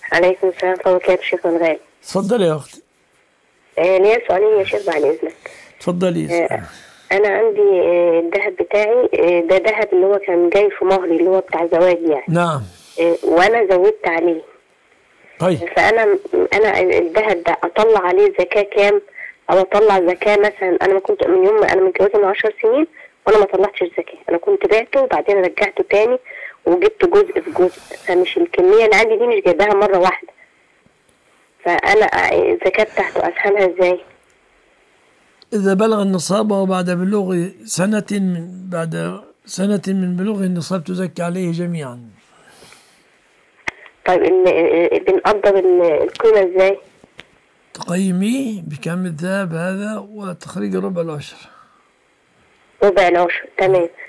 عليكم السلام ورحمة الله وبركاته شيخ الغالي تفضلي يا أختي آه ليا سؤالين يا شيخ بعد إذنك تفضلي آه أنا عندي آه، الذهب بتاعي آه، ده ذهب اللي هو كان جاي في مهري اللي هو بتاع زواج يعني نعم آه، وأنا زودت عليه طيب فأنا أنا الذهب ده أطلع عليه زكاة كام أو أطلع زكاة مثلا أنا ما كنت من يوم ما أنا متجوزة من 10 سنين وأنا ما طلعتش الزكاة أنا كنت بعته وبعدين رجعته تاني وجبت جزء في جزء فمش الكمية اللي عندي دي مش جايباها مرة واحدة فأنا آه، الزكاة بتاعته أفهمها إزاي؟ إذا بلغ النصاب وبعد بلوغ سنة من بعد سنة من بلوغ النصاب تزكي عليه جميعا طيب ال- ال- بنقدر ال- القيمة إزاي؟ تقيميه بكم الذهب هذا وتخريج ربع العشر ربع العشر تمام